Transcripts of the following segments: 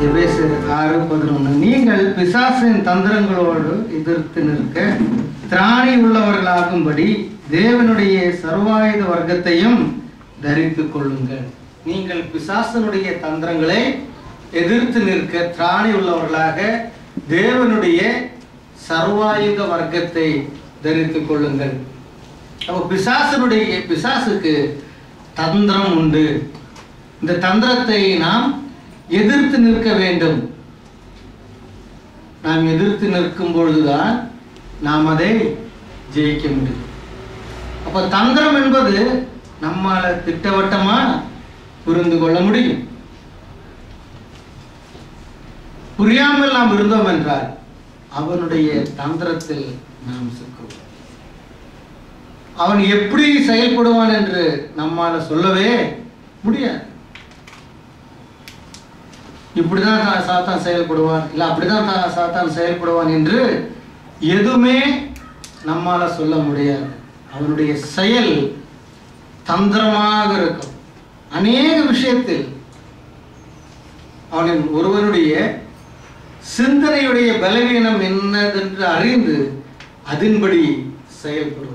எபேசு ஆறு பதினொன்று நீங்கள் பிசாசின் தந்திரங்களோடு எதிர்த்து நிற்க திராணி உள்ளவர்களாகும்படி தேவனுடைய சர்வாயுத வர்க்கத்தையும் தரித்துக் கொள்ளுங்கள் நீங்கள் பிசாசனுடைய தந்திரங்களை எதிர்த்து நிற்க திராணி உள்ளவர்களாக தேவனுடைய சர்வாயுத வர்க்கத்தை தரித்துக் கொள்ளுங்கள் அப்போ பிசாசனுடைய பிசாசுக்கு தந்திரம் உண்டு இந்த தந்திரத்தை நாம் எதிர்த்து நிற்க வேண்டும் நாம் எதிர்த்து நிற்கும் பொழுதுதான் நாம் அதை ஜெயிக்க முடியும் அப்ப தந்திரம் என்பது நம்மால திட்டவட்டமா புரிந்து கொள்ள முடியும் புரியாமல் நாம் இருந்தோம் என்றால் அவனுடைய தந்திரத்தில் நாம் சிக்குவோம் அவன் எப்படி செயல்படுவான் என்று நம்மால சொல்லவே முடியாது இப்படிதான் சா- சாத்தான் செயல்படுவான் இல்லை அப்படிதான் தா- சாத்தான் செயல்படுவான் என்று எதுவுமே நம்மால சொல்ல முடியாது அவனுடைய செயல் தந்திரமாக இருக்கும் அநேக விஷயத்தில் அவனின் ஒருவனுடைய சிந்தனையுடைய பலவீனம் என்னதென்று அறிந்து அதன்படி செயல்படுவான்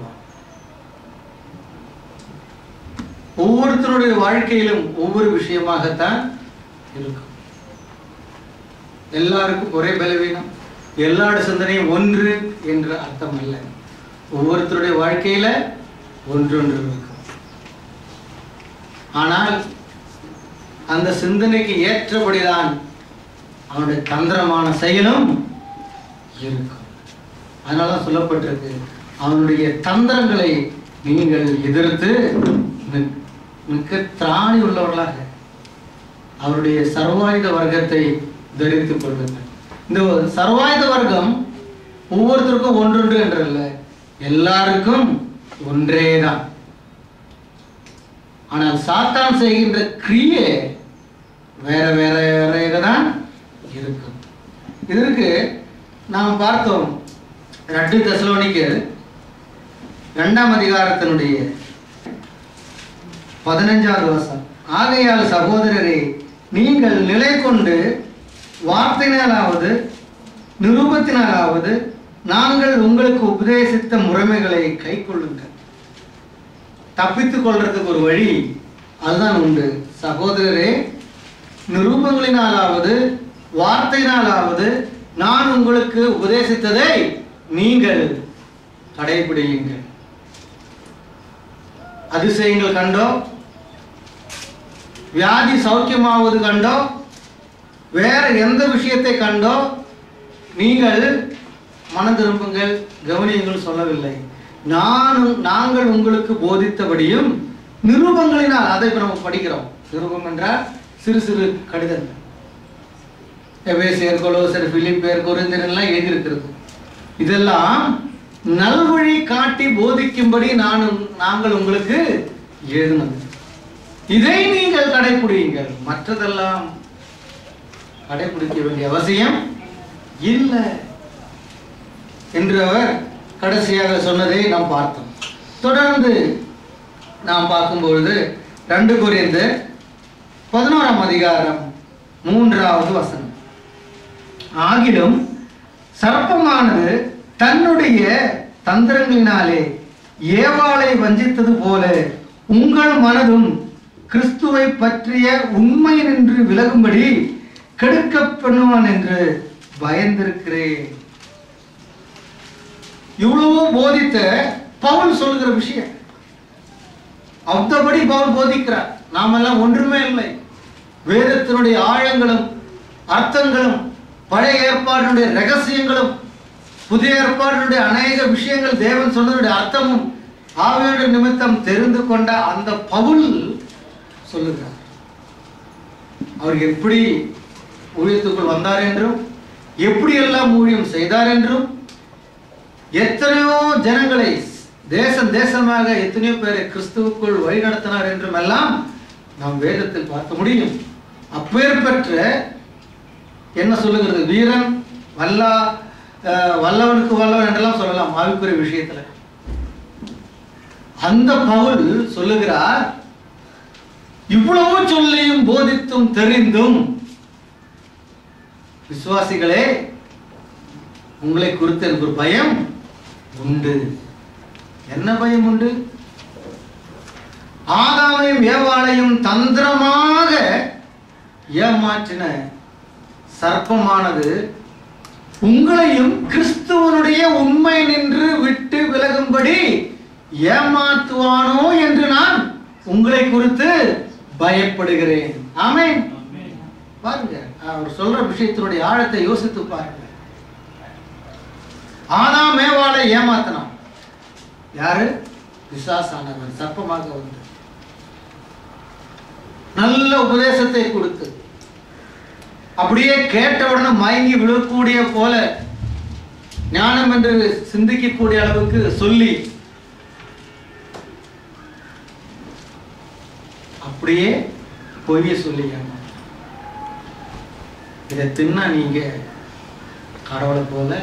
ஒவ்வொருத்தருடைய வாழ்க்கையிலும் ஒவ்வொரு விஷயமாகத்தான் இருக்கும் எல்லாருக்கும் ஒரே பலவீனம் எல்லாரோட சிந்தனையும் ஒன்று என்று அர்த்தம் அல்ல ஒவ்வொருத்தருடைய வாழ்க்கையில ஒன்றொன்று இருக்கும் ஆனால் அந்த சிந்தனைக்கு ஏற்றபடிதான் அவனுடைய தந்திரமான செயலும் இருக்கும் அதனால தான் சொல்லப்பட்டிருக்கு அவனுடைய தந்திரங்களை நீங்கள் எதிர்த்து நிற்- நிற்க திராணி உள்ளவர்களாக அவருடைய சர்வாயுத வர்க்கத்தை தரித்துக் கொள்ளுங்கள் இந்த சர்வாயுத வர்க்கம் ஒவ்வொருத்தருக்கும் ஒன்றொன்று என்றல்ல எல்லாருக்கும் ஒன்றேதான் ஆனால் சாத்தான் செய்கின்ற கிரியை வேற வேற வேற தான் இருக்கும் இதற்கு நாம் பார்த்தோம் ரெண்டு தெசலோனிக்கு இரண்டாம் அதிகாரத்தினுடைய பதினஞ்சாவது வருஷம் ஆகையால் சகோதரரே நீங்கள் நிலை கொண்டு வார்த்தையினாலாவது நிரூபத்தினாலாவது நாங்கள் உங்களுக்கு உபதேசித்த முறைமைகளை கை கொள்ளுங்கள் தப்பித்துக் கொள்றதுக்கு ஒரு வழி அதுதான் உண்டு சகோதரரே நிரூபங்களினாலாவது வார்த்தையினாலாவது நான் உங்களுக்கு உபதேசித்ததை நீங்கள் கடைபிடியுங்கள் அதிசயங்கள் கண்டோ வியாதி சௌக்கியமாவது கண்டோ வேற எந்த விஷயத்தை கண்டோ நீங்கள் மனம் திரும்புங்கள் கவனியுங்கள் சொல்லவில்லை நானும் நாங்கள் உங்களுக்கு போதித்தபடியும் நிருபங்களினால் அதை இப்ப நம்ம படிக்கிறோம் நிருபம் என்றால் சிறு சிறு கடிதங்கள் எபேசியர் கொலோசர் பிலிப்பியர் கொரிந்தியர் எல்லாம் எழுதியிருக்கிறது இதெல்லாம் நல்வழி காட்டி போதிக்கும்படி நான் நாங்கள் உங்களுக்கு எழுதினது இதை நீங்கள் கடைபிடியுங்கள் மற்றதெல்லாம் கடைபிடிக்க வேண்டிய அவசியம் இல்லை என்று அவர் கடைசியாக சொன்னதை நாம் பார்த்தோம் தொடர்ந்து நாம் பார்க்கும்பொழுது ரெண்டு குறிந்து பதினோராம் அதிகாரம் மூன்றாவது வசனம் ஆகிலும் சர்ப்பமானது தன்னுடைய தந்திரங்களினாலே ஏவாளை வஞ்சித்தது போல உங்கள் மனதும் கிறிஸ்துவை பற்றிய உண்மை நின்று விலகும்படி கெடுக்கப்படுவான் என்று பயந்திருக்கிறேன் இவ்வளவோ போதித்த பவுல் சொல்கிற விஷயம் அந்தபடி பவுல் போதிக்கிறார் நாமெல்லாம் ஒன்றுமே இல்லை வேதத்தினுடைய ஆழங்களும் அர்த்தங்களும் பழைய ஏற்பாட்டினுடைய ரகசியங்களும் புதிய ஏற்பாட்டினுடைய அநேக விஷயங்கள் தேவன் சொன்னதுடைய அர்த்தமும் ஆவியோட நிமித்தம் தெரிந்து கொண்ட அந்த பவுல் சொல்லுகிறார் அவர் எப்படி ஊழியத்துக்குள் வந்தார் என்றும் எப்படியெல்லாம் ஊழியம் செய்தார் என்றும் எத்தனையோ ஜனங்களை தேசம் தேசமாக எத்தனையோ பேரை கிறிஸ்துவுக்குள் வழிநடத்தினார் என்றும் எல்லாம் நாம் வேதத்தில் பார்க்க முடியும் அப்பேற்பட்ட என்ன சொல்லுகிறது வீரன் வல்லா அஹ், வல்லவனுக்கு வல்லவன் என்றெல்லாம் சொல்லலாம் ஆவிக்குரிய விஷயத்துல அந்த பவுல் சொல்லுகிறார் இவ்வளவு சொல்லியும் போதித்தும் தெரிந்தும் விசுவாசிகளே உங்களை குறித்து எனக்கு ஒரு பயம் உண்டு என்ன பயம் உண்டு ஆதாமையும் ஏவாளையும் தந்திரமாக ஏமாற்றின சர்ப்பமானது உங்களையும் கிறிஸ்துவனுடைய உண்மை நின்று விட்டு விலகும்படி ஏமாத்துவானோ என்று நான் உங்களை குறித்து பயப்படுகிறேன் ஆமென் பாருங்க அவர் சொல்ற விஷயத்தினுடைய ஆழத்தை யோசித்து பாருங்க ஆதாம் மேவாளை ஏமாத்தினான் யாரு பிசாசானவன் சர்ப்பமாக வந்து நல்ல உபதேசத்தை கொடுத்து அப்படியே கேட்ட உடனே மயங்கி விழக்கூடிய போல ஞானம் என்று சிந்திக்கக்கூடிய அளவுக்கு சொல்லி அப்படியே பொய்ய சொல்லி ஏமாத்து. இதை தின்னா நீங்க கடவுளை போல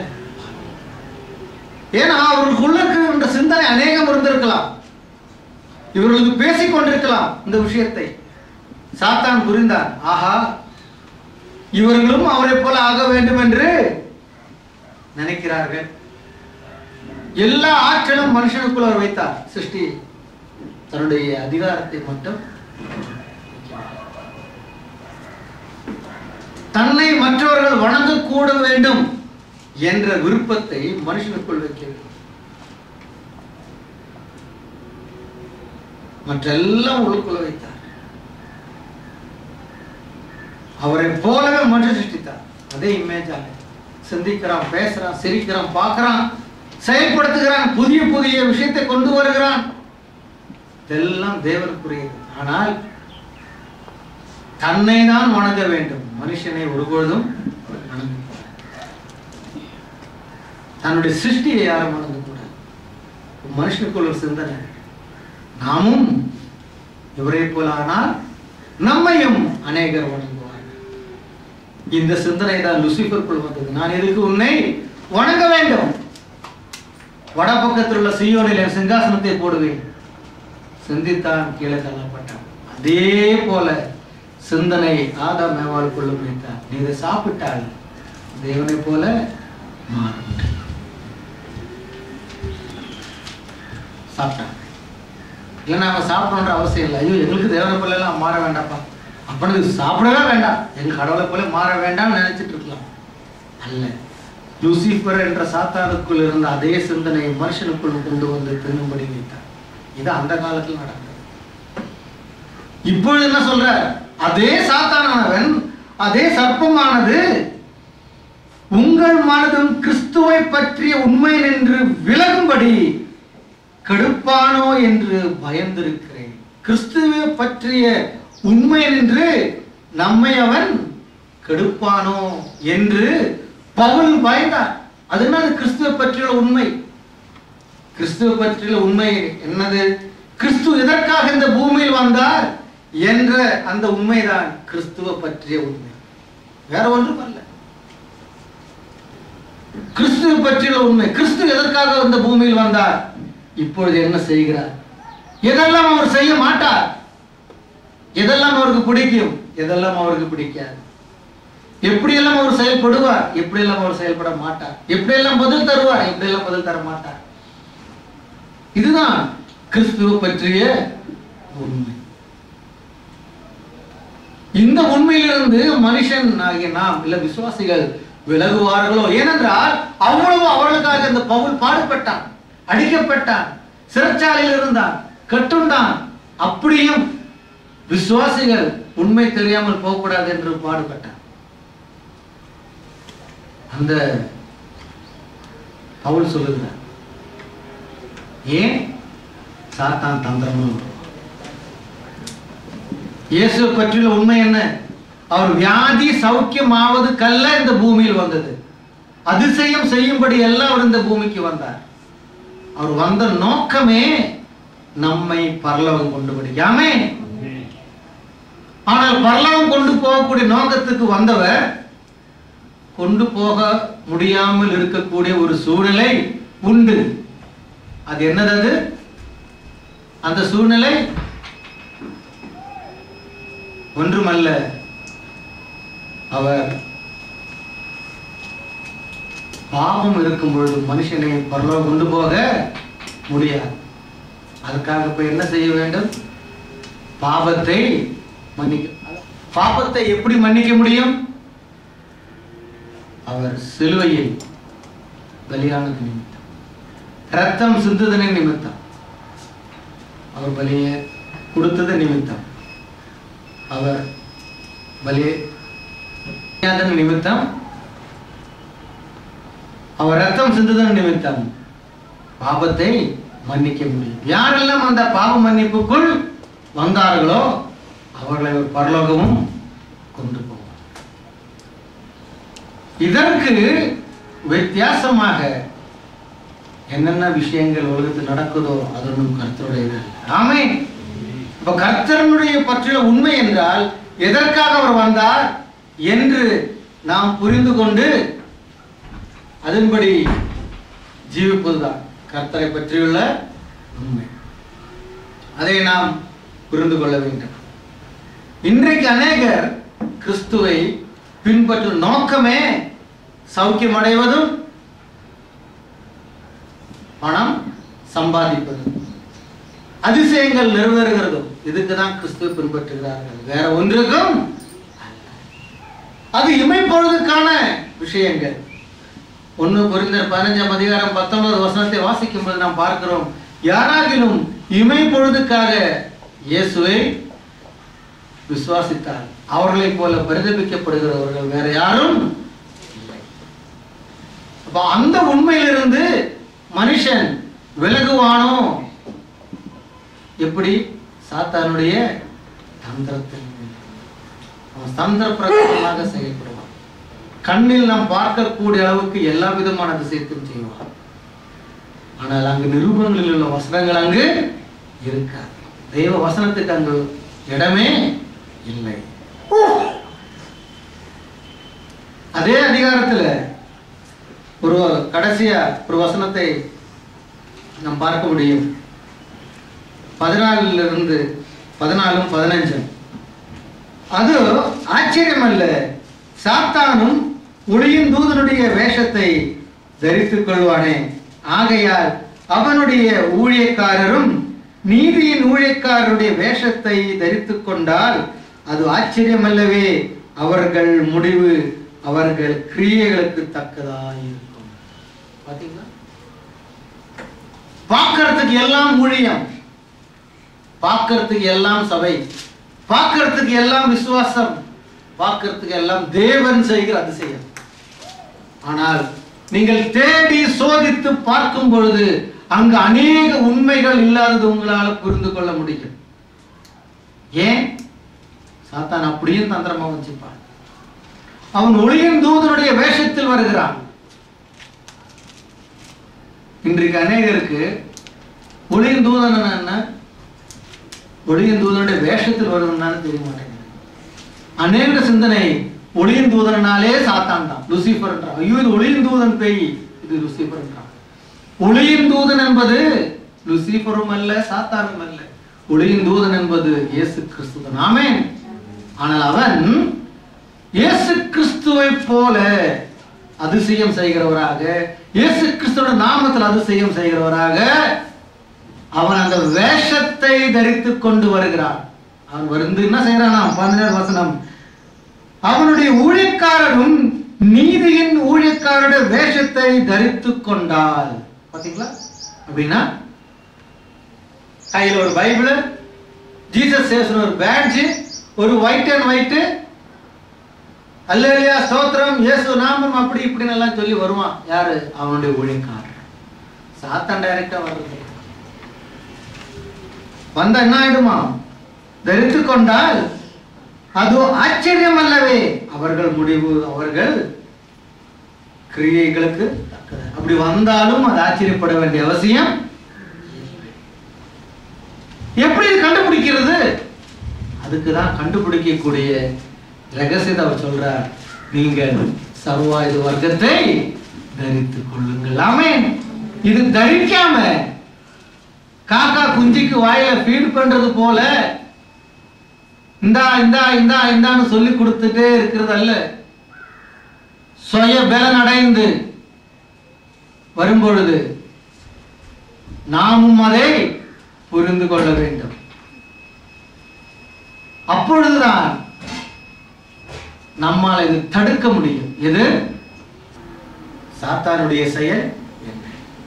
ஏன்னா அவர்களுக்குள்ள இருக்கிற சிந்தனை அநேகம் இருந்திருக்கலாம் இவர்களுக்கு பேசிக் கொண்டிருக்கலாம் இந்த விஷயத்தை சாத்தான் புரிந்தான் ஆஹா இவர்களும் அவரை போல ஆக வேண்டும் என்று நினைக்கிறார்கள் எல்லா ஆற்றலும் மனுஷனுக்குள் அவர் வைத்தார் சிருஷ்டி தன்னுடைய அதிகாரத்தை மட்டும் தன்னை மற்றவர்கள் வணங்கக்கூட வேண்டும் என்ற விருப்பத்தை மனுஷனுக்குள் வைக்கிறது மற்றெல்லாம் உள்ளுக்குள்ள வைத்தார் அவரை போலவே மனுஷன் சிருஷ்டித்தார் அதே இமேஜாக சிந்திக்கிறான் பேசுறான் சிரிக்கிறான் பார்க்கறான் செயல்படுத்துகிறான் புதிய புதிய விஷயத்தை கொண்டு வருகிறான் இதெல்லாம் தேவனுக்குரியது ஆனால் தன்னை தான் வணங்க வேண்டும் மனுஷனை ஒருபொழுதும் வணங்க தன்னுடைய சிருஷ்டியை யாரும் வணங்கக்கூடாது மனுஷனுக்குள்ள ஒரு சிந்தனை நாமும் இவரை போல ஆனால் நம்மையும் அநேகர் வணங்குவார்கள் இந்த சிந்தனை தான் லுசிபருக்குள் வந்தது நான் எதுக்கு உன்னை வணங்க வேண்டும் வடபக்கத்தில் உள்ள சியோனில் என் சிங்காசனத்தை போடுவேன் சிந்தித்தான் கீழே தள்ளப்பட்டான் அதே போல சிந்தனை ஆதாம் மேவாளுக்குள்ள வைத்தார் நீ இதை சாப்பிட்டால் தேவனை போல மாறும் சாப்பிட்டான் இல்லை நாங்கள் சாப்பிடணுன்ற அவசியம் இல்லை ஐயோ எங்களுக்கு தேவனை போல எல்லாம் மாற வேண்டாப்பா அப்பனுக்கு சாப்பிடவே வேண்டாம் எங்கள் கடவுளை போல மாற வேண்டாம்னு நினைச்சிட்டு இருக்கலாம் அல்ல லூசிஃபர் என்ற சாத்தானுக்குள் இருந்த அதே சிந்தனையை மனுஷனுக்குள் கொண்டு வந்து தின்னும்படி வைத்தார் இது அந்த காலத்தில் நடந்தது இப்பொழுது என்ன சொல்ற அதே சாத்தானவன் அதே சர்ப்பமானது உங்கள் மனதும் கிறிஸ்துவை பற்றிய உண்மை நின்று விலகும்படி கெடுப்பானோ என்று பயந்திருக்கிறேன் கிறிஸ்துவை பற்றிய உண்மை நின்று நம்மை அவன் கெடுப்பானோ என்று பவுல் பயந்தார் அது என்னது கிறிஸ்துவை பற்றிய உண்மை கிறிஸ்துவ பற்றிய உண்மை என்னது கிறிஸ்து எதற்காக இந்த பூமியில் வந்தார் என்ற அந்த உண்மைதான் கிறிஸ்துவ பற்றிய உண்மை வேற ஒன்றும் அல்ல கிறிஸ்துவ பற்றிய உண்மை கிறிஸ்து எதற்காக இந்த பூமியில் வந்தார் இப்பொழுது என்ன செய்கிறார் எதெல்லாம் அவர் செய்ய மாட்டார் எதெல்லாம் அவருக்கு பிடிக்கும் எதெல்லாம் அவருக்கு பிடிக்காது எப்படியெல்லாம் அவர் செயல்படுவார் எப்படியெல்லாம் அவர் செயல்பட மாட்டார் எப்படியெல்லாம் பதில் தருவார் எப்படியெல்லாம் பதில் தர மாட்டார் இதுதான் கிறிஸ்துவ பற்றிய உண்மை இந்த உண்மையிலிருந்து மனுஷன் ஆகிய நாம் இல்ல விசுவாசிகள் விலகுவார்களோ ஏனென்றால் அவ்வளவு அவர்களுக்காக இந்த பவுல் பாடுபட்டான் அடிக்கப்பட்டான் சிறைச்சாலையில் இருந்தான் கட்டுண்டான் அப்படியும் விசுவாசிகள் உண்மை தெரியாமல் போகக்கூடாது என்று பாடுபட்டான் அந்த பவுல் சொல்லுகிறார் ஏன் சாத்தான் தந்திரமும் இயேசுவை பற்றியுள்ள உண்மை என்ன அவர் வியாதி சௌக்கியமாவது கல்ல இந்த பூமியில் வந்தது அதிசயம் செய்யும்படி எல்லாம் அவர் இந்த பூமிக்கு வந்தார் அவர் வந்த நோக்கமே நம்மை பரலவம் கொண்டு படிக்காமே ஆனால் பரலவம் கொண்டு போகக்கூடிய நோக்கத்துக்கு வந்தவர் கொண்டு போக முடியாமல் இருக்கக்கூடிய ஒரு சூழ்நிலை உண்டு அது என்னது அது அந்த சூழ்நிலை ஒன்றுமல்ல அவர் பாவம் இருக்கும் பொழுது மனுஷனை பரலோகம் கொண்டு போக முடியாது அதுக்காக இப்ப என்ன செய்ய வேண்டும் பாவத்தை மன்னிக்க பாவத்தை எப்படி மன்னிக்க முடியும் அவர் சிலுவையில் பலியானது நிமித்தம் ரத்தம் சிந்துதனை நிமித்தம் அவர் பலியை கொடுத்தது நிமித்தம் அவர் பலியை அதன் நிமித்தம் அவர் ரத்தம் சிந்துதன் நிமித்தம் பாவத்தை மன்னிக்க முடியும் யாரெல்லாம் அந்த பாவ மன்னிப்புக்குள் வந்தார்களோ அவர்களை ஒரு பரலோகமும் கொண்டு போவார் இதற்கு வித்தியாசமாக என்னென்ன விஷயங்கள் உலகத்தில் நடக்குதோ அது ஒன்றும் கர்த்தருடையது ஆமே இப்ப கர்த்தருடைய பற்றிய உண்மை என்றால் எதற்காக அவர் வந்தார் என்று நாம் புரிந்து கொண்டு அதன்படி ஜீவிப்பதுதான் கர்த்தரை பற்றியுள்ள உண்மை அதை நாம் புரிந்து கொள்ள வேண்டும் இன்றைக்கு அநேகர் கிறிஸ்துவை பின்பற்றும் நோக்கமே சௌக்கியம் அடைவதும் பணம் சம்பாதிப்பது அதிசயங்கள் நிறைவேறுகிறதும் இதுக்கு தான் கிறிஸ்துவை பின்பற்றுகிறார்கள் வேற ஒன்றுக்கும் அல்ல. அது இமைப்பொழுதுக்கான விஷயங்கள் ஒன்று புரிந்தர் பதினஞ்சாம் அதிகாரம் பத்தொன்பது வசனத்தை வாசிக்கும் போது நாம் பார்க்கிறோம் யாராகிலும் இமை பொழுதுக்காக இயேசுவை விசுவாசித்தார் அவர்களைப் போல பரிதபிக்கப்படுகிறவர்கள் வேற யாரும் இல்லை அப்ப அந்த உண்மையிலிருந்து மனுஷன் விலகுவானோ எப்படி சாத்தானுடைய தந்திரத்தில் அவன் தந்திர பிரகாரமாக செயல்படுவான் கண்ணில் நாம் பார்க்கக்கூடிய அளவுக்கு எல்லா விதமான அதிசயத்தையும் செய்வான் ஆனால் அங்கு நிரூபங்களில் உள்ள வசனங்கள் அங்கு இருக்காது தெய்வ வசனத்துக்கு அங்கு இடமே இல்லை அதே அதிகாரத்துல ஒரு கடைசியா ஒரு வசனத்தை நாம் பார்க்க முடியும் பதினாலில் இருந்து பதினாலும் பதினஞ்சும் அது ஆச்சரியம் அல்ல சாத்தானும் ஒளியின் தூதனுடைய வேஷத்தை தரித்துக் கொள்வானே ஆகையால் அவனுடைய ஊழியக்காரரும் நீதியின் ஊழியக்காரருடைய வேஷத்தை தரித்துக் கொண்டால் அது ஆச்சரியமல்லவே அவர்கள் முடிவு அவர்கள் கிரியைகளுக்கு தக்கதாயிருக்கும் பாத்தீங்களா பார்க்கறதுக்கு எல்லாம் ஊழியம் பார்க்கறதுக்கு எல்லாம் சபை பார்க்கறதுக்கு எல்லாம் விசுவாசம் பார்க்கறதுக்கு எல்லாம் தேவன் செய்கிற அதிசயம் ஆனால் நீங்கள் தேடி சோதித்து பார்க்கும் பொழுது அங்கு அநேக உண்மைகள் இல்லாதது உங்களால் புரிந்து கொள்ள முடியும் ஏன் சாத்தான் அப்படியும் தந்திரமா வச்சுப்பான் அவன் ஒளியின் தூதனுடைய வேஷத்தில் வருகிறான் இன்றைக்கு அநேகருக்கு ஒளியின் தூதன் என்ன ஒளியின் தூதனுடைய வேஷத்தில் வருவதுனால தெரிய மாட்டேங்குது அநேக சிந்தனை ஒளியின் தூதனாலே சாத்தான் தான் லூசிபர் என்றான் ஐயோ இது ஒளியின் தூதன் பேய் இது லூசிபர் என்றான் ஒளியின் தூதன் என்பது லூசிபரும் அல்ல சாத்தானும் அல்ல ஒளியின் தூதன் என்பது இயேசு கிறிஸ்து தான் ஆமென் ஆனால் அவன் இயேசு கிறிஸ்துவை போல அதிசயம் செய்கிறவராக இயேசு கிறிஸ்துவோட நாமத்தில் அதிசயம் செய்கிறவராக அவன் அந்த வேஷத்தை தரித்து கொண்டு வருகிறான் அவன் வந்து என்ன செய்யறானா பதினேழு வசனம் அவனுடைய ஊழியக்காரரும் நீதியின் ஊழியக்காரருடைய வேஷத்தை தரித்து கொண்டால் பாத்தீங்களா அப்படின்னா கையில் ஒரு பைபிள் ஜீசஸ் சேஸ்னு ஒரு பேட்ஜ் ஒரு ஒயிட் அண்ட் ஒயிட் அல்லேலியா ஸ்தோத்திரம் இயேசு நாமம் அப்படி இப்படின்னு எல்லாம் சொல்லி வருவான் யாரு அவனுடைய ஊழியக்காரர் சாத்தான் டைரக்டா வர்றது வந்தா என்ன ஆயிடுமா தரித்து கொண்டால் அது ஆச்சரியம் அல்லவே அவர்கள் முடிவு அவர்கள் கிரியைகளுக்கு தக்கது அப்படி வந்தாலும் அது ஆச்சரியப்பட வேண்டிய அவசியம் இல்லை. எப்படி இது கண்டுபிடிக்கிறது அதுக்கு தான் கண்டுபிடிக்கக்கூடிய ரகசியத்தை அவர் சொல்றார் நீங்கள் சர்வாயுத வர்க்கத்தை தரித்துக் கொள்ளுங்கள் ஆமென் இது தரிக்காம காக்கா குஞ்சிக்கு வாயில ஃபீட் பண்றது போல இந்தா இந்தா இந்தா இந்தான்னு சொல்லி கொடுத்துட்டே இருக்கிறது அல்ல சுய பலன் அடைந்து வரும்பொழுது நாமும் அதை புரிந்து கொள்ள வேண்டும் அப்பொழுதுதான் நம்மால் இது தடுக்க முடியும் எது சாத்தானுடைய செயல் என்ன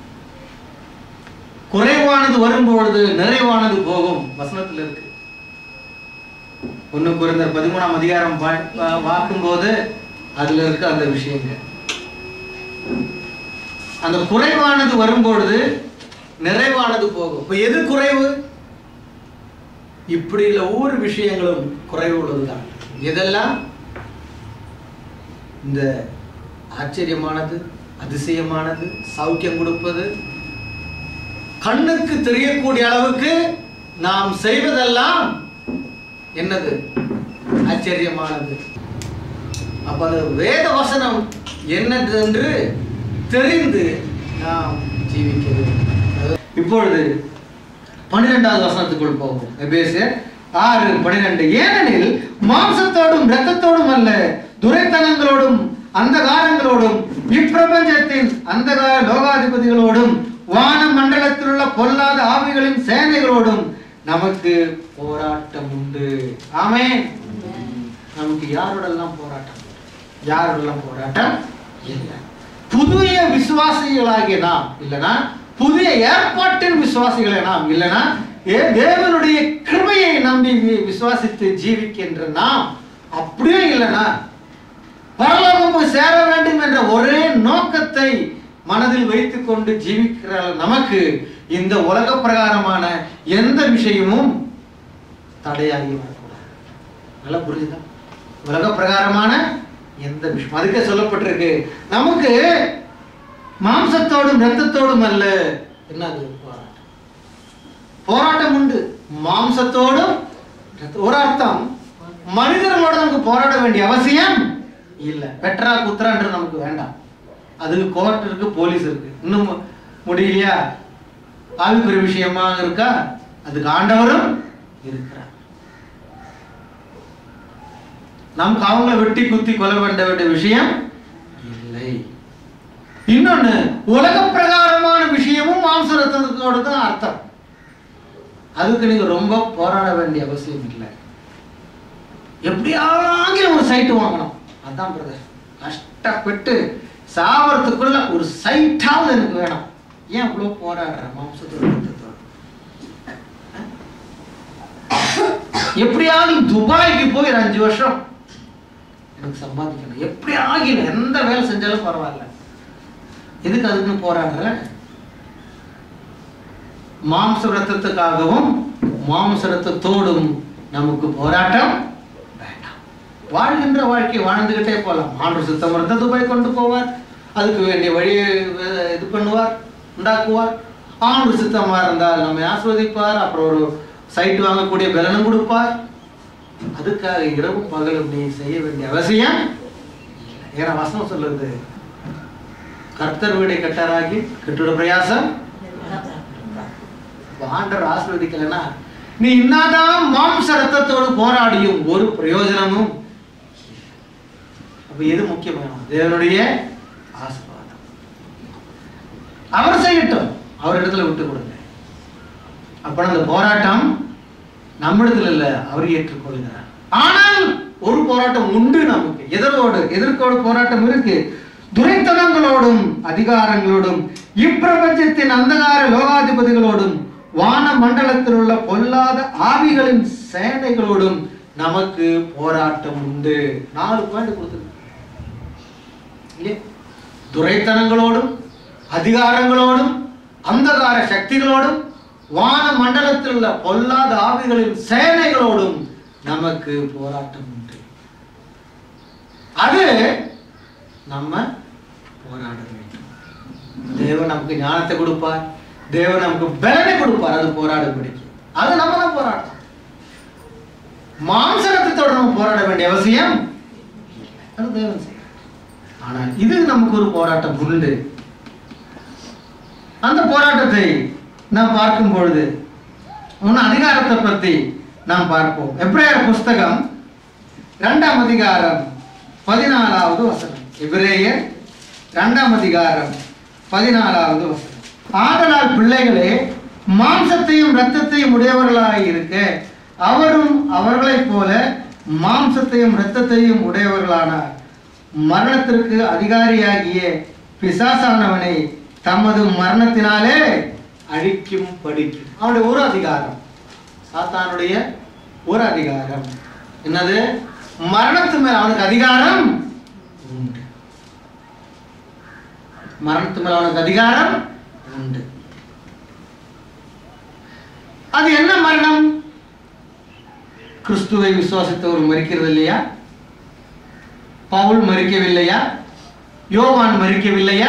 குறைவானது வரும்பொழுது நிறைவானது போகும் வசனத்தில் இருக்கு ஒண்ணு குறைந்தர் பதிமூணாம் அதிகாரம் பா- பா- பார்க்கும்போது அதுல இருக்கு அந்த விஷயங்க அந்த குறைவானது வரும்பொழுது நிறைவானது போகும் இப்ப எது குறைவு இப்படி உள்ள ஒவ்வொரு விஷயங்களும் குறைவு உள்ளதுதான் எதெல்லாம் இந்த ஆச்சரியமானது அதிசயமானது சௌக்கியம் கொடுப்பது கண்ணுக்கு தெரியக்கூடிய அளவுக்கு நாம் செய்வதெல்லாம் என்னது ஆச்சரியமானது அப்ப அது வேத வசனம் என்னது என்று தெரிந்து நாம் ஜீவிக்க வேண்டும் இப்பொழுது பன்னிரெண்டாவது வசனத்துக்குள் போவோம் எபேசியர் ஆறு பன்னிரெண்டு ஏனெனில் மாம்சத்தோடும் இரத்தத்தோடும் அல்ல துரைத்தனங்களோடும் அந்தகாரங்களோடும் இப்பிரபஞ்சத்தின் அந்தகார லோகாதிபதிகளோடும் வான மண்டலத்தில் உள்ள பொல்லாத ஆவிகளின் சேனைகளோடும் நமக்கு போராட்டம் உண்டு ஆமென் நமக்கு யாரோடெல்லாம் போராட்டம் யாரோடெல்லாம் போராட்டம் இல்லை புதிய விசுவாசிகளாகிய நாம் இல்லனா புதிய ஏற்பாட்டின் விசுவாசிகளை நாம் இல்லனா ஏ தேவனுடைய கிருபையை நம்பி வி- விசுவாசித்து ஜீவிக்கின்ற நாம் அப்படியே இல்லனா பரலோகம் போய் சேர வேண்டும் என்ற ஒரே நோக்கத்தை மனதில் வைத்துக்கொண்டு ஜீவிக்கிற நமக்கு இந்த உலக பிரகாரமான எந்த விஷயமும் தடையாகி வரக்கூடாது நல்லா புரியுதா உலக பிரகாரமான எந்த விஷயம் அதுக்கே சொல்லப்பட்டிருக்கு நமக்கு மாம்சத்தோடும் இரத்தத்தோடும் அல்ல என்னது போராட்டம் போராட்டம் உண்டு மாம்சத்தோடும் இரத்த- ஒரு அர்த்தம் மனிதர்களோட நமக்கு போராட வேண்டிய அவசியம் இல்லை பெட்ரா குத்ரான்றது நமக்கு வேண்டாம் அதுக்கு கோர்ட் இருக்கு போலீஸ் இருக்கு இன்னும் மு- முடியலையா ஆவிக்குரிய விஷயமா இருக்கா அதுக்கு ஆண்டவரும் இருக்கிறார் நமக்கு அவங்கள வெட்டி குத்தி கொலை பண்ண வேண்டிய விஷயம் இல்லை இன்னொன்னு உலக பிரகாரமான விஷயமும் மாம்சரத்தோட தான் அர்த்தம் அதுக்கு நீங்க ரொம்ப போராட வேண்டிய அவசியம் இல்லை எப்படியாங்கிலும் ஒரு சைட்டு வாங்கணும் அதான் பிரதர் கஷ்டப்பட்டு சாவறதுக்குள்ள ஒரு சைட்டாவது எனக்கு வேணும் ஏன் இவ்வளோ போராடுற மாம்சத்தோட ரத்தத்தோட? எப்படியாவது துபாய்க்கு போய் ஒரு அஞ்சு வருஷம் எனக்கு சம்பாதிக்கணும் எப்படி ஆகிடும் எந்த வேலை செஞ்சாலும் பரவாயில்ல எதுக்கு அதுக்குன்னு போராடுற மாம்ச ரத்தத்துக்காகவும் மாம்ச ரத்தத்தோடும் நமக்கு போராட்டம் வேண்டாம் வாழ்கின்ற வாழ்க்கை வாழ்ந்துகிட்டே போகலாம் ஆண்டு சுத்தம் இருந்தால் துபாய் கொண்டு போவார் அதுக்கு வேண்டிய வழியை அஹ், இது பண்ணுவார் உண்டாக்குவார் ஆண்டு சுத்தமா இருந்தால் நம்மை ஆஸ்வதிப்பார் அப்புறம் ஒரு சைட் வாங்கக்கூடிய பலனும் கொடுப்பார் அதுக்காக இரவும் பகலும் நீ செய்ய வேண்டிய அவசியம் இல்லை. ஏன்னா வசனம் சொல்லுது கர்த்தர் வீடை கட்டாராகி கட்டுட பிரயாசம் இப்ப ஆண்டவர் ஆசீர்வதிக்கலைன்னா நீ என்னதான் மாம்ச ரத்தத்தோடு போராடியும் ஒரு பிரயோஜனமும் இல்லை. அப்ப எது முக்கியமான தேவனுடைய ஆசீர்வாதம் அவர் செய்யட்டும் அவர் இடத்துல விட்டு கொடுங்க அப்ப அந்த போராட்டம் நம்மிடத்துல இல்ல அவர் ஏற்றுக்கொள்கிறார் ஆனால் ஒரு போராட்டம் உண்டு நமக்கு எதரோடு எதற்கோடு போராட்டம் இருக்கு துரைத்தனங்களோடும் அதிகாரங்களோடும் இப்பிரபஞ்சத்தின் அந்தகார லோகாதிபதிகளோடும் வான மண்டலத்தில் உள்ள பொல்லாத ஆவிகளின் சேனைகளோடும் நமக்கு போராட்டம் உண்டு நாலு பாயிண்ட் கொடுத்துருக்கு இல்லையா? துரைத்தனங்களோடும் அதிகாரங்களோடும் அந்தகார சக்திகளோடும் வான மண்டலத்தில் உள்ள பொல்லாத ஆவிகளின் சேனைகளோடும் நமக்கு போராட்டம் உண்டு அது நம்ம போராட வேண்டும் தேவன் நமக்கு ஞானத்தை கொடுப்பார் தேவன் நமக்கு பலனை கொடுப்பார் அது போராடும்படிக்கு அது நம்ம தான் போராட்டம் மாம்சரத்தோட நம்ம போராட வேண்டிய அவசியம் இல்லை. அது தேவன் செய்யும் ஆனால் இது நமக்கு ஒரு போராட்டம் உண்டு அந்த போராட்டத்தை நாம் பார்க்கும் பொழுது இன்னும் அதிகாரத்தை பற்றி நாம் பார்ப்போம் எப்ரேயர் புஸ்தகம் இரண்டாம் அதிகாரம் பதினாலாவது வசனம் எபிரேயர் இரண்டாம் அதிகாரம் பதினாலாவது வசனம் ஆதலால் பிள்ளைகளே மாம்சத்தையும் இரத்தத்தையும் உடையவர்களாய் இருக்க அவரும் அவர்களைப் போல மாம்சத்தையும் இரத்தத்தையும் உடையவர்களானார் மரணத்திற்கு அதிகாரியாகிய பிசாசானவனை தமது மரணத்தினாலே அழிக்கும் படிக்கும் அவனுடைய ஒரு அதிகாரம் சாத்தானுடைய ஒரு அதிகாரம் என்னது மரணத்து மேல் அவனுக்கு அதிகாரம் உண்டு மரணத்து மேல் அவனுக்கு அதிகாரம் உண்டு அது என்ன மரணம் கிறிஸ்துவை விசுவாசித்தவர் மறிக்கிறது இல்லையா பவுல் மறிக்கவில்லையா யோவான் மறிக்கவில்லையா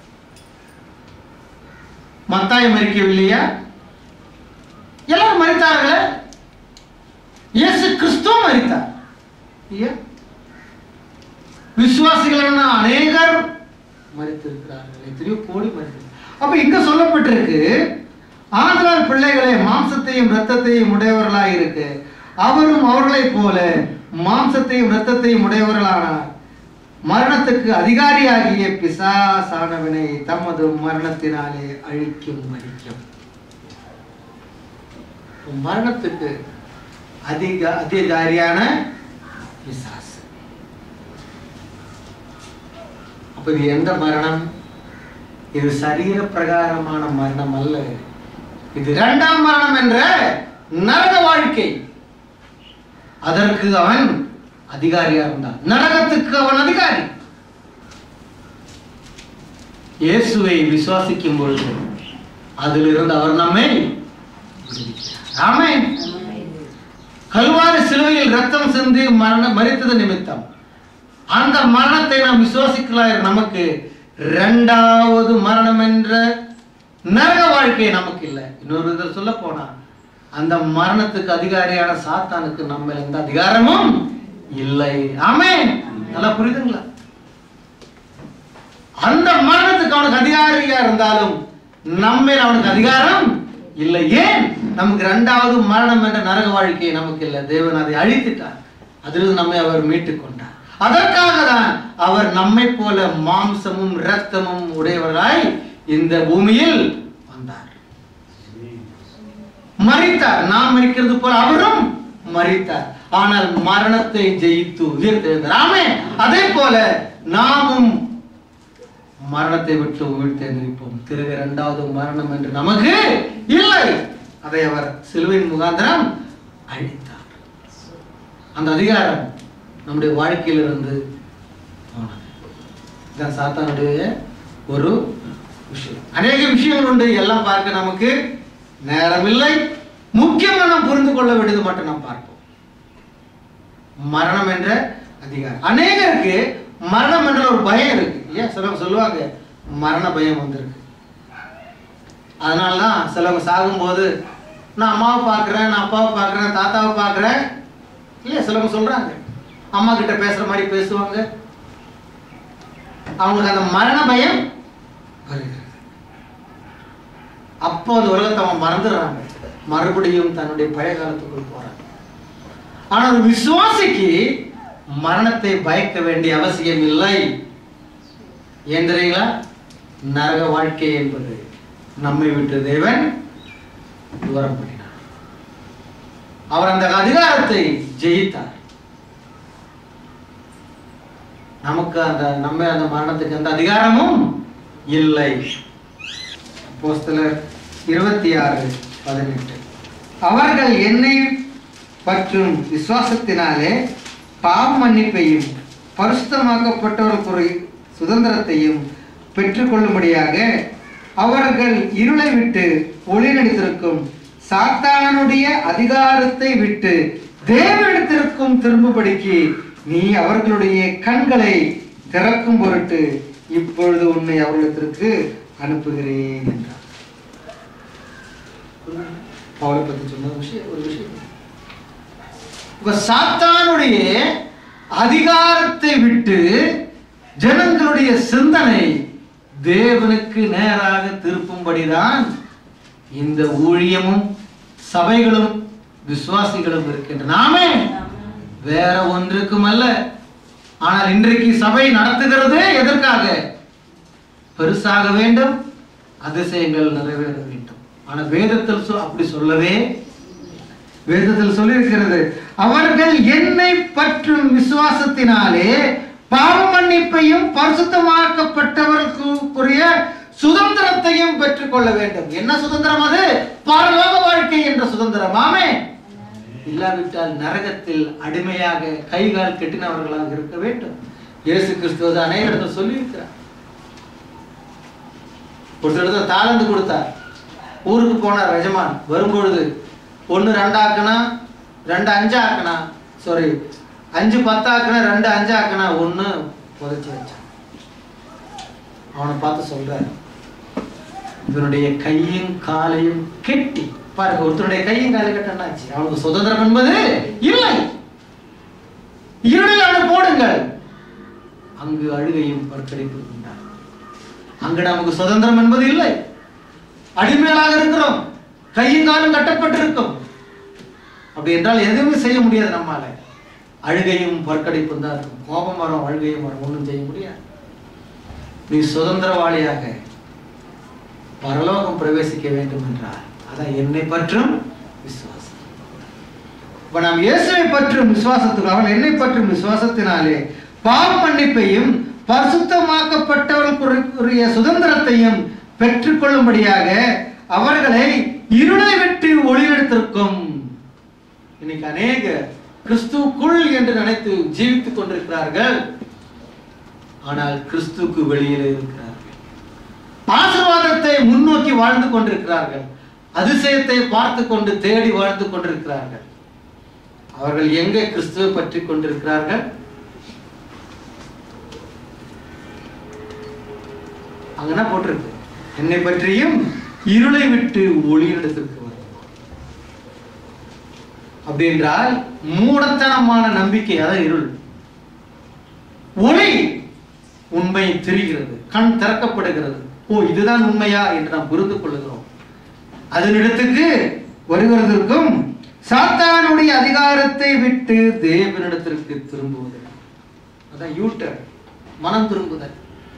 மத்தாய் மறிக்கவில்லையா எல்லாரும் மறித்தார்களே இயேசு கிறிஸ்துவும் மறித்தார் இல்லையா விசுவாசிகளான அநேகர் மறித்திருக்கிறார்கள் எத்தனையோ கோடி மறித்திருக்கிறார்கள் அப்ப இங்க சொல்லப்பட்டிருக்கு ஆதலால் பிள்ளைகளே மாம்சத்தையும் இரத்தத்தையும் உடையவர்களாய் இருக்கு அவரும் அவர்களைப் போல மாம்சத்தையும் இரத்தத்தையும் உடையவர்களானார் மரணத்துக்கு அதிகாரியாகிய பிசாசானவனை தமது மரணத்தினாலே அழிக்கும் மறிக்கும் மரணத்துக்கு அதிக அதிகாரியான பிசாசு அப்ப இது எந்த மரணம் இது சரீர பிரகாரமான மரணம் அல்ல இது இரண்டாம் மரணம் என்ற நரக வாழ்க்கை அதற்கு அவன் அதிகாரியா இருந்தான் நரகத்துக்கு அவன் அதிகாரி இயேசுவை விசுவாசிக்கும் பொழுது அதிலிருந்து அவர் நம்மை விடுவிக்கிறார். ஆமென் கல்வாரி சிலுவையில் ரத்தம் சிந்தி மரண மறித்தது நிமித்தம் அந்த மரணத்தை நாம் விசுவாசிக்கலாம் நமக்கு இரண்டாவது மரணம் என்ற நரக வாழ்க்கை நமக்கு இல்லை இன்னொரு இதில் சொல்ல போனா அந்த மரணத்துக்கு அதிகாரியான சாத்தானுக்கு நம்ம எந்த அதிகாரமும் இல்லை ஆமென் நல்லா புரியுதுங்களா அந்த மரணத்துக்கு அவனுக்கு அதிகாரியா இருந்தாலும் நம்மேல் அவனுக்கு அதிகாரம் இல்லை ஏன் நமக்கு இரண்டாவது மரணம் என்ற நரக வாழ்க்கை நமக்கு இல்லை தேவன் அதை அழித்துட்டார் அதிலிருந்து நம்மை அவர் மீட்டுக் கொண்டார் அதற்காக தான் அவர் நம்மை போல மாம்சமும் இரத்தமும் உடையவராய் இந்த பூமியில் வந்தார் மறித்தார் நாம் மறிக்கிறது போல அவரும் மறித்தார் ஆனால் மரணத்தை ஜெயித்து உயிர்த்தெழுந்தார் ஆமே அதே போல நாமும் மரணத்தை விட்டு உயிர்த்தெழுந்திருப்போம் திருக இரண்டாவது மரணம் என்று நமக்கு இல்லை அதை அவர் சிலுவையின் முகாந்திரம் அழித்தார் அந்த அதிகாரம் நம்முடைய வாழ்க்கையிலிருந்து போனது இதுதான் சாத்தானுடைய ஒரு விஷயம் அநேக விஷயங்கள் உண்டு எல்லாம் பார்க்க நமக்கு நேரம் இல்லை முக்கியமா நாம் புரிந்து கொள்ள வேண்டியது மட்டும் நாம் பார்ப்போம் மரணம் என்ற அதிகாரம் அநேகருக்கு மரணம் என்ற ஒரு பயம் இருக்கு இல்லையா சிலவங்க சொல்லுவாங்க மரண பயம் வந்திருக்கு அதனால தான் சிலவங்க சாகும்போது நான் அம்மாவை பார்க்குறேன் நான் அப்பாவை பார்க்குறேன் தாத்தாவை பார்க்குறேன் இல்லையா சிலவங்க சொல்றாங்க அம்மா கிட்ட பேசுற மாதிரி பேசுவாங்க அவங்களுக்கு அந்த மரண பயம் வருகிறது அப்போ அந்த உலகத்தை அவன் மறந்துடுறாங்க மறுபடியும் தன்னுடைய பழைய காலத்துக்குள் போறாங்க ஆனா ஒரு விசுவாசிக்கு மரணத்தை பயக்க வேண்டிய அவசியம் இல்லை ஏன் தெரியுங்களா நரக வாழ்க்கை என்பது நம்மை விட்டு தேவன் தூரம் பண்ணினார் அவர் அந்த அதிகாரத்தை ஜெயித்தார் நமக்கு அந்த நம்ம அந்த மரணத்துக்கு அந்த அதிகாரமும் இல்லை அப்போஸ்தலர் இருபத்தி ஆறு பதினெட்டு அவர்கள் என்னை பற்றும் விசுவாசத்தினாலே பாவ மன்னிப்பையும் பரிசுத்தமாக்கப்பட்டவர்களுக்குரிய சுதந்திரத்தையும் பெற்றுக்கொள்ளும்படியாக அவர்கள் இருளை விட்டு ஒளி நடித்திருக்கும் சாத்தானுடைய அதிகாரத்தை விட்டு தேவனிடத்திற்கும் திரும்பும்படிக்கு நீ அவர்களுடைய கண்களை திறக்கும் பொருட்டு இப்பொழுது உன்னை அவர்களிடத்திற்கு அனுப்புகிறேன் என்றார் பவுலை பத்தி சொன்ன ஒரு விஷயம் ஒரு விஷயம் இப்ப சாத்தானுடைய அதிகாரத்தை விட்டு ஜனங்களுடைய சிந்தனை தேவனுக்கு நேராக திருப்பும்படிதான் இந்த ஊழியமும் சபைகளும் விசுவாசிகளும் இருக்கின்றன நாமே வேற ஒன்றுக்கும் அல்ல ஆனால் இன்றைக்கு சபை நடத்துகிறதே எதற்காக பெருசாக வேண்டும் அதிசயங்கள் நிறைவேற வேண்டும் ஆனா வேதத்தில் சொ- அப்படி சொல்லவே வேதத்தில் சொல்லியிருக்கிறது அவர்கள் என்னை பற்றும் விசுவாசத்தினாலே பாவ மன்னிப்பையும் பரிசுத்தமாக்கப்பட்டவர்களுக்குரிய சுதந்திரத்தையும் பெற்றுக்கொள்ள வேண்டும் என்ன சுதந்திரம் அது பரலோக வாழ்க்கை என்ற சுதந்திரம் ஆமே இல்லாவிட்டால் நரகத்தில் அடிமையாக கை கால் கெட்டினவர்களாக இருக்க வேண்டும் இயேசு கிறிஸ்துவ அநேக இடத்துல சொல்லியிருக்கிறார் ஒரு இடத்துல தாளந்து கொடுத்தார் ஊருக்கு போனார் எஜமான் வரும்பொழுது ஒன்று ரெண்டாக்குனா ரெண்டு அஞ்சு ஆக்குனா சாரி அஞ்சு பத்தாக்குனா ரெண்டு அஞ்சு ஆக்குனா ஒன்று புதைச்சி வச்சான் அவனை பார்த்து சொல்றார் இவனுடைய கையும் காலையும் கெட்டி பாருங்க ஒருத்தனுடைய கையும் காலையும் கட்டணாச்சு அவனுக்கு சுதந்திரம் என்பது இல்லை இருளில் அவனை போடுங்கள் அங்கு அழுகையும் பற்கடிப்பு உண்டாகும் அங்கு நமக்கு சுதந்திரம் என்பது இல்லை அடிமைகளாக இருக்கிறோம் கையும் காலும் கட்டப்பட்டிருக்கும் அப்படி என்றால் எதுவுமே செய்ய முடியாது நம்மால அழுகையும் பற்கடிப்பும் தான் இருக்கும் கோபம் வரும் அழுகையும் வரும் ஒன்றும் செய்ய முடியாது நீ சுதந்திரவாளியாக பரலோகம் பிரவேசிக்க வேண்டும் என்றால் அதான் என்னை பற்றும் விசுவாசம் இப்ப நாம் இயேசுவை பற்றும் விசுவாசத்துக்கு அவன் என்னை பற்றும் விசுவாசத்தினாலே பாவ மன்னிப்பையும் பரிசுத்தமாக்கப்பட்டவர்களுக்குரிய சுதந்திரத்தையும் பெற்றுக்கொள்ளும்படியாக அவர்களை இருளை விட்டு ஒளிவெடுத்திருக்கும் இன்னைக்கு அநேக கிறிஸ்துவுக்குள் என்று நினைத்து ஜீவித்துக் கொண்டிருக்கிறார்கள் ஆனால் கிறிஸ்துவுக்கு வெளியிலே இருக்கிறார்கள் ஆசீர்வாதத்தை முன்னோக்கி வாழ்ந்து கொண்டிருக்கிறார்கள் அதிசயத்தை பார்த்து கொண்டு தேடி வாழ்ந்து கொண்டிருக்கிறார்கள் அவர்கள் எங்கே கிறிஸ்துவை பற்றி கொண்டிருக்கிறார்கள் அங்க என்ன போட்டிருக்கு என்னை பற்றியும் இருளை விட்டு ஒளியிடத்திற்கு வரும் அப்படி என்றால் மூடத்தனமான நம்பிக்கை அதான் இருள் ஒளி உண்மை தெரிகிறது கண் திறக்கப்படுகிறது ஓ இதுதான் உண்மையா என்று நாம் புரிந்து கொள்ளுகிறோம் அதனிடத்துக்கு வருகிறதற்கும் சாத்தானுடைய அதிகாரத்தை விட்டு தேவனிடத்திற்கு திரும்புவது அதான் யூட்டர் மனம் திரும்புதல்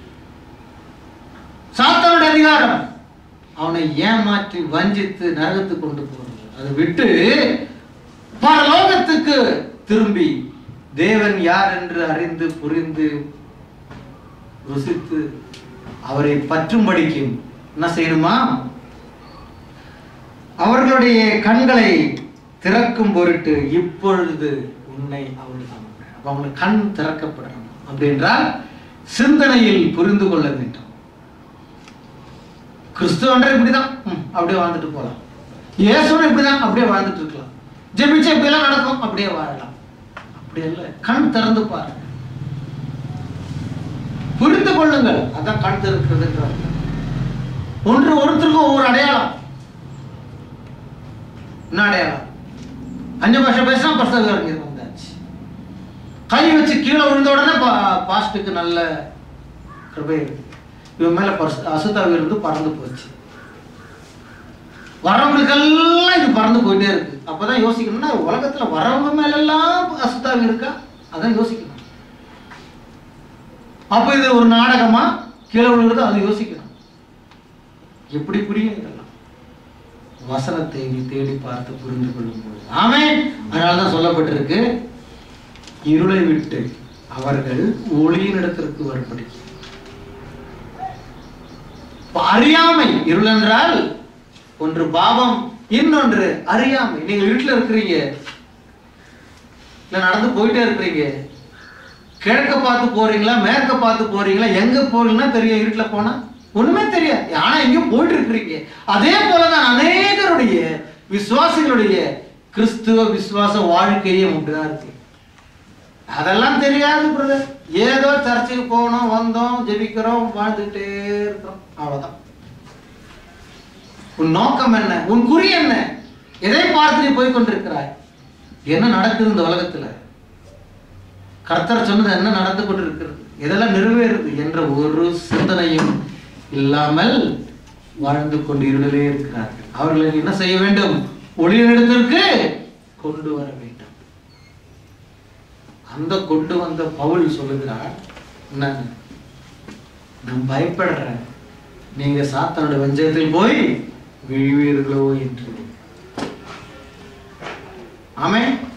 சாத்தானுடைய அதிகாரம் அவனை ஏமாற்றி வஞ்சித்து நரகத்துக்கு கொண்டு போறது அதை விட்டு பரலோகத்துக்கு திரும்பி தேவன் யார் என்று அறிந்து புரிந்து ருசித்து அவரை பற்றும்படிக்கும் என்ன செய்யணுமா அவர்களுடைய கண்களை திறக்கும் பொருட்டு இப்பொழுது உன்னை அவள் அப்ப அவங்களுக்கு கண் திறக்கப்படணும் அப்படி என்றால் சிந்தனையில் புரிந்து கொள்ள வேண்டும் கிறிஸ்துவன்ற இப்படிதான் ம், அப்படியே வாழ்ந்துட்டு போகலாம் இயேசுவன் இப்படிதான் அப்படியே வாழ்ந்துட்டு இருக்கலாம் ஜெபிச்சா இப்படியெல்லாம் நடக்கும் அப்படியே வாழலாம் அப்படி இல்லை கண் திறந்து பாருங்க புரிந்து கொள்ளுங்கள் அதான் கண் திறக்கிறதுன்றார் ஒன்று ஒருத்தருக்கும் ஒவ்வொரு அடையாளம் என்ன அடையாளம் அஞ்சு பாஷை பேசினா பரிசுத்த இறங்கி வந்தாச்சு கை வச்சு கீழே விழுந்த உடனே பா- பாஸ்ட்டுக்கு நல்ல கிருபை இருக்கு. இவன் மேல பரிசு அசுத்தாவி இருந்து பறந்து போச்சு வரவங்களுக்கெல்லாம் இது பறந்து போயிட்டே இருக்கு அப்பதான் யோசிக்கணும்னா உலகத்துல வரவங்க மேலெல்லாம் அசுத்தாவி இருக்கா அதான் யோசிக்கணும் அப்ப இது ஒரு நாடகமா கீழே விழுகிறது அது யோசிக்கணும் எப்படி புரியும் இதெல்லாம் வசனத்தை நீ தேடி பார்த்து புரிந்து கொள்ளும்போது ஆமே அதனாலதான் சொல்லப்பட்டிருக்கு இருளை விட்டு அவர்கள் ஒளியின் இடத்திற்கு வரும்படி இப்ப அறியாமை இருள் என்றால் ஒன்று பாவம் இன்னொன்று அறியாமை நீங்க வீட்டுல இருக்கிறீங்க இல்ல நடந்து போயிட்டே இருக்கிறீங்க கிழக்க பார்த்து போறீங்களா மேற்க பார்த்து போறீங்களா எங்க போறீங்கன்னா தெரியும் இருட்டுல போனா ஒண்ணுமே தெரியாது ஆனா எங்கேயும் போயிட்டு இருக்கிறீங்க அதே போலதான் அநேகருடைய விசுவாசிகளுடைய கிறிஸ்துவ விசுவாச வாழ்க்கையும் அப்படிதான் இருக்கு அதெல்லாம் தெரியாது பிரதர் ஏதோ சர்ச்சுக்கு போனோம் வந்தோம் ஜெபிக்கிறோம் வாழ்ந்துட்டே இருக்கிறோம் அவ்வளவுதான் உன் நோக்கம் என்ன உன் குறி என்ன எதை பார்த்து நீ போய் கொண்டிருக்கிறாய் என்ன நடக்குது இந்த உலகத்துல கர்த்தர் சொன்னது என்ன நடந்து கொண்டிருக்கிறது எதெல்லாம் நிறைவேறுது என்ற ஒரு சிந்தனையும் இல்லாமல் வாழ்ந்து கொண்டு இருளிலே இருக்கிறார்கள் அவர்களுக்கு என்ன செய்ய வேண்டும் ஒளியினிடத்திற்கு கொண்டு வர வேண்டும் அந்த கொண்டு வந்த பவுல் சொல்லுகிறார் நான் நான் பயப்படுறேன் நீங்க சாத்தானுடைய வஞ்சகத்தில் போய் விழுவீர்களோ என்று ஆமென்